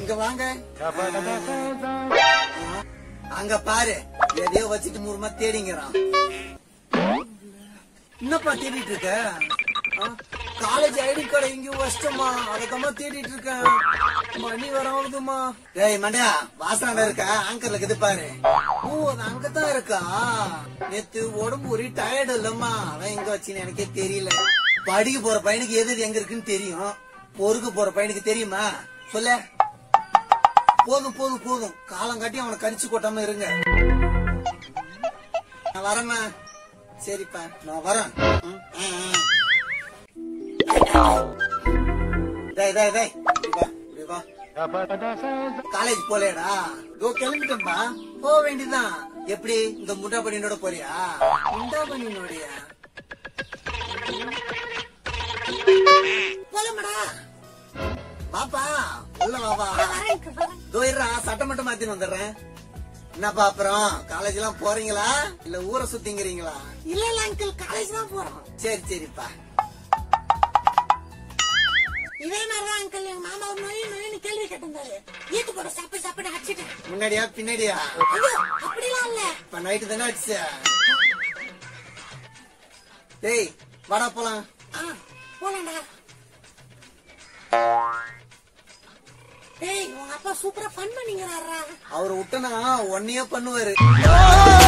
இங்க வாங்க அங்க பாரு எதையோ வச்சுட்டு மூலமா தேடிங்கிறான் என்னப்பா தேடிட்டு இருக்க காலேஜ் ஐடி கார்டு எங்கேயும் வச்சிட்டோமா அதுக்கம்மா தேடிட்டு இருக்கேன் மணி வராதுமா டேய் மண்டையா வாசனாட இருக்க ஆங்கர்ல இருக்குது பாரு ஓ அது அங்கதான் இருக்கா நேத்து உடம்பு ஒரே டயர்டு இல்லம்மா அதான் எங்க வச்சுன்னு எனக்கே தெரியல படிக்க போற பையனுக்கு எது எது எங்க இருக்குன்னு தெரியும் பொறுக்க போற பையனுக்கு தெரியுமா சொல்ல போதும் போதும் போதும் காலம் காட்டி அவனை கடிச்சு கொட்டாம இருங்க நான் வரேம்மா சரிப்பா நான் வரேன் ம், ஆ, ஆ. டேய் டேய் டேய் இப்படி வா, இப்படி வா. காலேஜ் போலேடா இதோ கிளம்பிட்டேன்பா போக வேண்டியதுதான் எப்படி இந்த முண்டா பண்ணினோட போறியா முண்டா பண்ணினோடியா போலமாடா பாப்பா உள்ள வாப்பா தோயிரா சட்டம் மட்டும் மாத்தின்னு வந்துடுறேன் என்னப்பா அப்புறம் காலேஜ் எல்லாம் போறீங்களா இல்ல ஊரை சுத்திங்கிறீங்களா இல்ல இல்ல அங்கிள் காலேஜ் தான் போறோம் சரி சரிப்பா இதே மாதிரிதான் அங்கிள் எங்க மாமா ஒரு நோய் நோயின்னு கேள்வி கேட்டிருந்தாரு ஈட்டு போட சாப்பிட்டு சாப்பிட்டு அடிச்சிட்டேன் முன்னாடியா பின்னாடியா ஐயோ அப்படிலாம் இல்ல இப்ப நைட்டு தானே அடிச்ச டேய் வாடா போலாம் ஆ, போலாம்டா டேய் உங்க அப்பா சூப்பரா ஃபன் பண்ணிங்கிறாரா அவர் விட்டனா ஒன்னையே பண்ணுவாரு